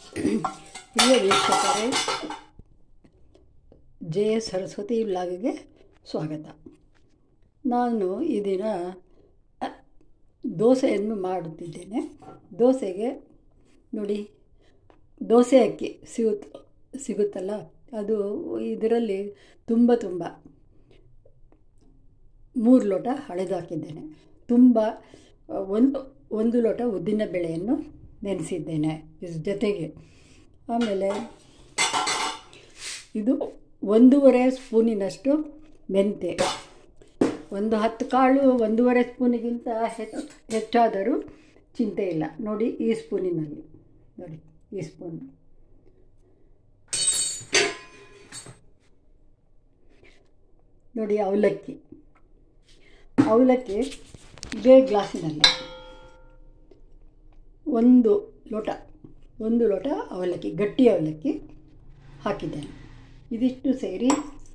ಪ್ರಿಯ ವೀಕ್ಷಕರೇ ಜೆ ಸರಸ್ವತಿ ವ್ಲಾಗ್ಗೆ ಸ್ವಾಗತ ನಾನು ಈ ದಿನ ದೋಸೆಯನ್ನು ಮಾಡುತ್ತಿದ್ದೇನೆ ದೋಸೆಗೆ ನೋಡಿ ದೋಸೆ ಅಕ್ಕಿ ಸಿಗುತ್ತ ಸಿಗುತ್ತಲ್ಲ ಅದು ಇದರಲ್ಲಿ ತುಂಬ ತುಂಬ ಮೂರು ಲೋಟ ಹಳೆದು ಹಾಕಿದ್ದೇನೆ ತುಂಬ ಒಂದು ಒಂದು ಲೋಟ ಉದ್ದಿನ ಬೇಳೆಯನ್ನು ನೆನೆಸಿದ್ದೇನೆ ಇದ್ರ ಜೊತೆಗೆ ಆಮೇಲೆ ಇದು ಒಂದೂವರೆ ಸ್ಪೂನಿನಷ್ಟು ಮೆಂತೆ ಒಂದು ಹತ್ತು ಕಾಳು ಒಂದೂವರೆ ಸ್ಪೂನಿಗಿಂತ ಹೆಚ್ಚು ಹೆಚ್ಚಾದರೂ ಚಿಂತೆ ಇಲ್ಲ ನೋಡಿ ಈ ಸ್ಪೂನಿನಲ್ಲಿ ನೋಡಿ ಈ ಸ್ಪೂನ್ ನೋಡಿ ಅವಲಕ್ಕಿ ಅವಲಕ್ಕಿ ಇದೇ ಗ್ಲಾಸಿನಲ್ಲಿ ಒಂದು ಲೋಟ ಒಂದು ಲೋಟ ಅವಲಕ್ಕಿ ಗಟ್ಟಿ ಅವಲಕ್ಕಿ ಹಾಕಿದ್ದೇನೆ ಇದಿಷ್ಟು ಸೇರಿ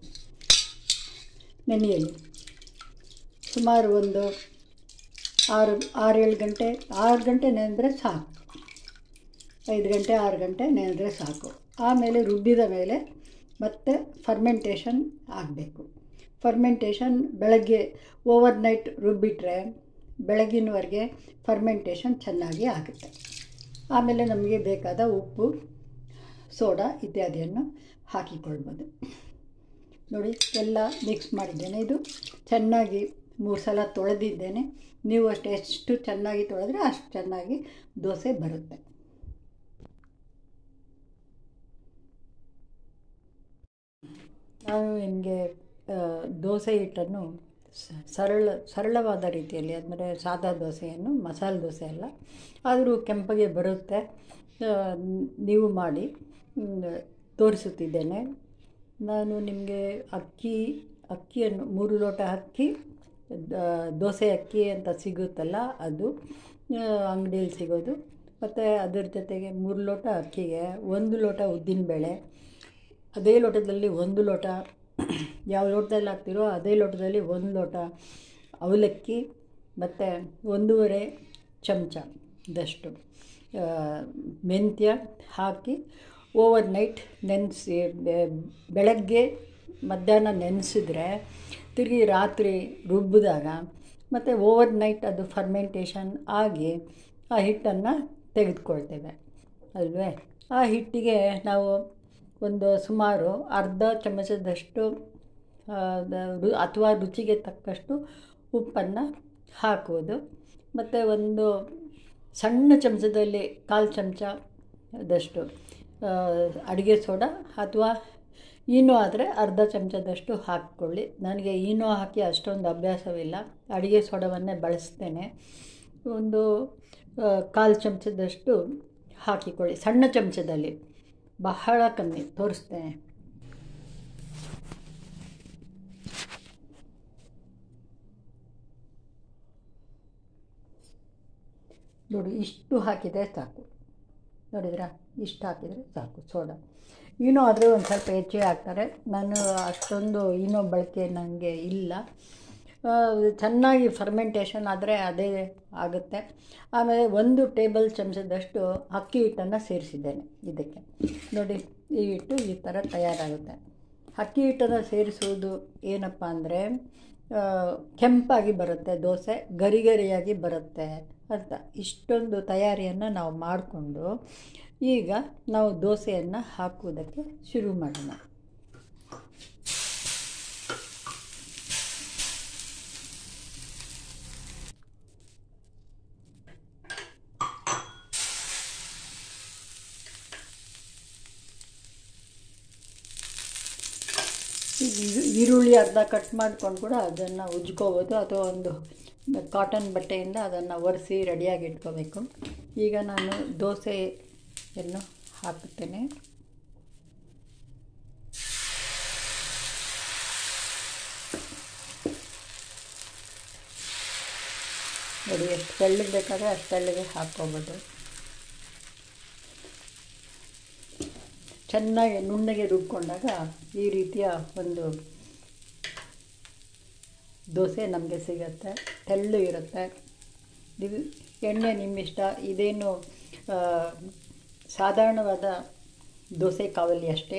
ನೆನೆಯಲಿ ಸುಮಾರು ಒಂದು ಆರು ಆರೇಳು ಗಂಟೆ ಆರು ಗಂಟೆ ನೆನೆದ್ರೆ ಸಾಕು ಐದು ಗಂಟೆ ಆರು ಗಂಟೆ ನೆನೆದ್ರೆ ಸಾಕು ಆಮೇಲೆ ರುಬ್ಬಿದ ಮೇಲೆ ಮತ್ತೆ ಫರ್ಮೆಂಟೇಷನ್ ಆಗಬೇಕು ಫರ್ಮೆಂಟೇಷನ್ ಬೆಳಗ್ಗೆ ಓವರ್ ನೈಟ್ ರುಬ್ಬಿಟ್ರೆ ಬೆಳಗಿನವರೆಗೆ ಫರ್ಮೆಂಟೇಷನ್ ಚೆನ್ನಾಗಿ ಆಗುತ್ತೆ ಆಮೇಲೆ ನಮಗೆ ಬೇಕಾದ ಉಪ್ಪು ಸೋಡಾ ಇತ್ಯಾದಿಯನ್ನು ಹಾಕಿಕೊಳ್ಬೋದು ನೋಡಿ ಎಲ್ಲ ಮಿಕ್ಸ್ ಮಾಡಿದ್ದೇನೆ ಇದು ಚೆನ್ನಾಗಿ ಮೂರು ಸಲ ತೊಳೆದಿದ್ದೇನೆ ನೀವು ಅಷ್ಟು ಎಷ್ಟು ಚೆನ್ನಾಗಿ ತೊಳೆದ್ರೆ ಅಷ್ಟು ಚೆನ್ನಾಗಿ ದೋಸೆ ಬರುತ್ತೆ ನಾನು ನಿಮಗೆ ದೋಸೆ ಹಿಟ್ಟನ್ನು ಸರಳ ಸರಳವಾದ ರೀತಿಯಲ್ಲಿ ಅಂದರೆ ಸಾದಾ ದೋಸೆಯನ್ನು ಮಸಾಲೆ ದೋಸೆ ಅಲ್ಲ ಆದರೂ ಕೆಂಪಗೆ ಬರುತ್ತೆ ನೀವು ಮಾಡಿ ತೋರಿಸುತ್ತಿದ್ದೇನೆ ನಾನು ನಿಮಗೆ ಅಕ್ಕಿ ಅಕ್ಕಿಯನ್ನು ಮೂರು ಲೋಟ ಅಕ್ಕಿ ದೋಸೆ ಅಕ್ಕಿ ಅಂತ ಸಿಗುತ್ತಲ್ಲ ಅದು ಅಂಗಡಿಯಲ್ಲಿ ಸಿಗೋದು ಮತ್ತು ಅದರ ಜೊತೆಗೆ ಮೂರು ಲೋಟ ಅಕ್ಕಿಗೆ ಒಂದು ಲೋಟ ಉದ್ದಿನಬೇಳೆ ಅದೇ ಲೋಟದಲ್ಲಿ ಒಂದು ಲೋಟ ಯಾವ ಲೋಟದಲ್ಲಿ ಹಾಕ್ತಿರೋ ಅದೇ ಲೋಟದಲ್ಲಿ ಒಂದು ಲೋಟ ಅವಲಕ್ಕಿ ಮತ್ತು ಒಂದೂವರೆ ಚಮಚದಷ್ಟು ಮೆಂತ್ಯ ಹಾಕಿ ಓವರ್ ನೈಟ್ ನೆನೆಸಿ ಬೆಳಗ್ಗೆ ಮಧ್ಯಾಹ್ನ ನೆನೆಸಿದ್ರೆ ತಿರುಗಿ ರಾತ್ರಿ ರುಬ್ಬಿದಾಗ ಮತ್ತು ಓವರ್ ನೈಟ್ ಅದು ಫರ್ಮೆಂಟೇಷನ್ ಆಗಿ ಆ ಹಿಟ್ಟನ್ನು ತೆಗೆದುಕೊಳ್ತೇವೆ ಅಲ್ವೇ ಆ ಹಿಟ್ಟಿಗೆ ನಾವು ಒಂದು ಸುಮಾರು ಅರ್ಧ ಚಮಚದಷ್ಟು ಅಥವಾ ರುಚಿಗೆ ತಕ್ಕಷ್ಟು ಉಪ್ಪನ್ನು ಹಾಕುವುದು ಮತ್ತು ಒಂದು ಸಣ್ಣ ಚಮಚದಲ್ಲಿ ಕಾಲು ಚಮಚದಷ್ಟು ಅಡುಗೆ ಸೋಡಾ ಅಥವಾ ಈನೋ ಆದರೆ ಅರ್ಧ ಚಮಚದಷ್ಟು ಹಾಕ್ಕೊಳ್ಳಿ ನನಗೆ ಈನೋ ಹಾಕಿ ಅಷ್ಟೊಂದು ಅಭ್ಯಾಸವಿಲ್ಲ ಅಡುಗೆ ಸೋಡವನ್ನೇ ಬಳಸ್ತೇನೆ ಒಂದು ಕಾಲು ಚಮಚದಷ್ಟು ಹಾಕಿಕೊಳ್ಳಿ ಸಣ್ಣ ಚಮಚದಲ್ಲಿ ಬಹಳ ಕಮ್ಮಿ ತೋರಿಸ್ತೇನೆ ನೋಡಿ ಇಷ್ಟು ಹಾಕಿದರೆ ಸಾಕು ನೋಡಿದ್ರಾ ಇಷ್ಟು ಹಾಕಿದರೆ ಸಾಕು ಸೋಡಾ ಈನೋ ಆದರೆ ಒಂದು ಸ್ವಲ್ಪ ಹೆಚ್ಚಿಗೆ ಹಾಕ್ತಾರೆ ನಾನು ಅಷ್ಟೊಂದು ಈನೋ ಬಳಕೆ ನನಗೆ ಇಲ್ಲ ಚೆನ್ನಾಗಿ ಫರ್ಮೆಂಟೇಷನ್ ಆದರೆ ಅದೇ ಆಗುತ್ತೆ ಆಮೇಲೆ ಒಂದು ಟೇಬಲ್ ಚಮಚದಷ್ಟು ಅಕ್ಕಿ ಹಿಟ್ಟನ್ನು ಸೇರಿಸಿದ್ದೇನೆ ಇದಕ್ಕೆ ನೋಡಿ ಈ ಹಿಟ್ಟು ಈ ಥರ ತಯಾರಾಗುತ್ತೆ ಅಕ್ಕಿ ಹಿಟ್ಟನ್ನು ಸೇರಿಸುವುದು ಏನಪ್ಪ ಅಂದರೆ ಕೆಂಪಾಗಿ ಬರುತ್ತೆ ದೋಸೆ ಗರಿ ಗರಿಯಾಗಿ ಬರುತ್ತೆ ಅಂತ ಇಷ್ಟೊಂದು ತಯಾರಿಯನ್ನು ನಾವು ಮಾಡಿಕೊಂಡು ಈಗ ನಾವು ದೋಸೆಯನ್ನು ಹಾಕುವುದಕ್ಕೆ ಶುರು ಮಾಡೋಣ ಈರುಳ್ಳಿ ಅರ್ಧ ಕಟ್ ಮಾಡ್ಕೊಂಡು ಕೂಡ ಅದನ್ನು ಉಜ್ಕೋಬೋದು ಅಥವಾ ಒಂದು ಕಾಟನ್ ಬಟ್ಟೆಯಿಂದ ಅದನ್ನು ಒರೆಸಿ ರೆಡಿಯಾಗಿ ಇಟ್ಕೋಬೇಕು ಈಗ ನಾನು ದೋಸೆಯನ್ನು ಹಾಕುತ್ತೇನೆ ನೋಡಿ ಎಷ್ಟು ತೆಳ್ಳಗೆ ಬೇಕಾದರೆ ಅಷ್ಟು ತೆಳ್ಳಗೆ ಹಾಕ್ಕೊಬೋದು ಚೆನ್ನಾಗಿ ನುಣ್ಣಗೆ ರುಬ್ಕೊಂಡಾಗ ಈ ರೀತಿಯ ಒಂದು ದೋಸೆ ನಮಗೆ ಸಿಗತ್ತೆ ತೆಳ್ಳು ಇರುತ್ತೆ ಇದು ಎಣ್ಣೆ ನಿಮ್ಮಿಷ್ಟ ಇದೇನು ಸಾಧಾರಣವಾದ ದೋಸೆ ಕಾವಲಿ ಅಷ್ಟೇ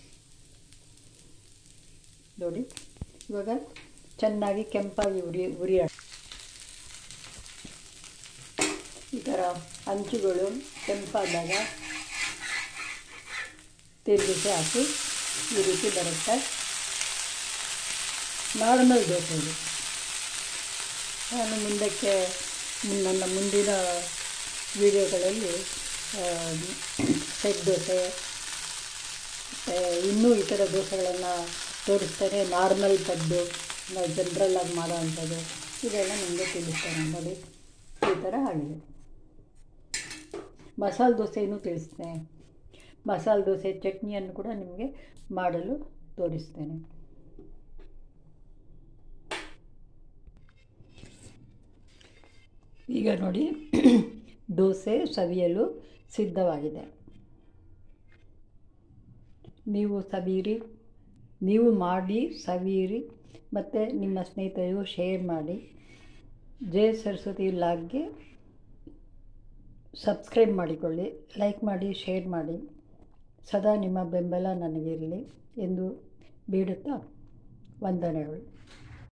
ನೋಡಿ ಇವಾಗ ಚೆನ್ನಾಗಿ ಕೆಂಪಾಗಿ ಉರಿ ಉರಿ ಈ ಥರ ಅಂಚುಗಳು ಕೆಂಪಾದಾಗ ತಿರುಗಿಸಿ ಹಾಕಿ ಈ ರೀತಿ ಬರುತ್ತೆ ನಾರ್ಮಲ್ ದೋಸೆ ಇದು ನಾನು ಮುಂದಕ್ಕೆ ಮುನ್- ನನ್ನ ಮುಂದಿನ ವಿಡಿಯೋಗಳಲ್ಲಿ ಸೆಟ್ ದೋಸೆ ಮತ್ತು ಇನ್ನೂ ಇತರ ದೋಸೆಗಳನ್ನು ತೋರಿಸ್ತೇನೆ ನಾರ್ಮಲ್ ಪದ್ದು ನಾವು ಜನರಲ್ಲಾಗಿ ಮಾಡೋ ಅಂಥದ್ದು ಇದೆಲ್ಲ ನಿಮಗೆ ತಿಳಿಸ್ತೇನೆ ನೋಡಿ ಈ ಥರ ಆಗಿದೆ ಮಸಾಲೆ ದೋಸೆಯನ್ನು ತಿಳಿಸ್ತೇನೆ ಮಸಾಲೆ ದೋಸೆ ಚಟ್ನಿಯನ್ನು ಕೂಡ ನಿಮಗೆ ಮಾಡಲು ತೋರಿಸ್ತೇನೆ ಈಗ ನೋಡಿ ದೋಸೆ ಸವಿಯಲು ಸಿದ್ಧವಾಗಿದೆ ನೀವು ಸವಿಯಿರಿ ನೀವು ಮಾಡಿ ಸವಿಯಿರಿ ಮತ್ತು ನಿಮ್ಮ ಸ್ನೇಹಿತರಿಗೂ ಶೇರ್ ಮಾಡಿ ಜಯ ಸರಸ್ವತಿ ಲಾಗ್ಗೆ ಸಬ್ಸ್ಕ್ರೈಬ್ ಮಾಡಿಕೊಳ್ಳಿ ಲೈಕ್ ಮಾಡಿ ಶೇರ್ ಮಾಡಿ ಸದಾ ನಿಮ್ಮ ಬೆಂಬಲ ನನಗಿರಲಿ ಎಂದು ಬೇಡುತ್ತಾ ವಂದನೆಗಳು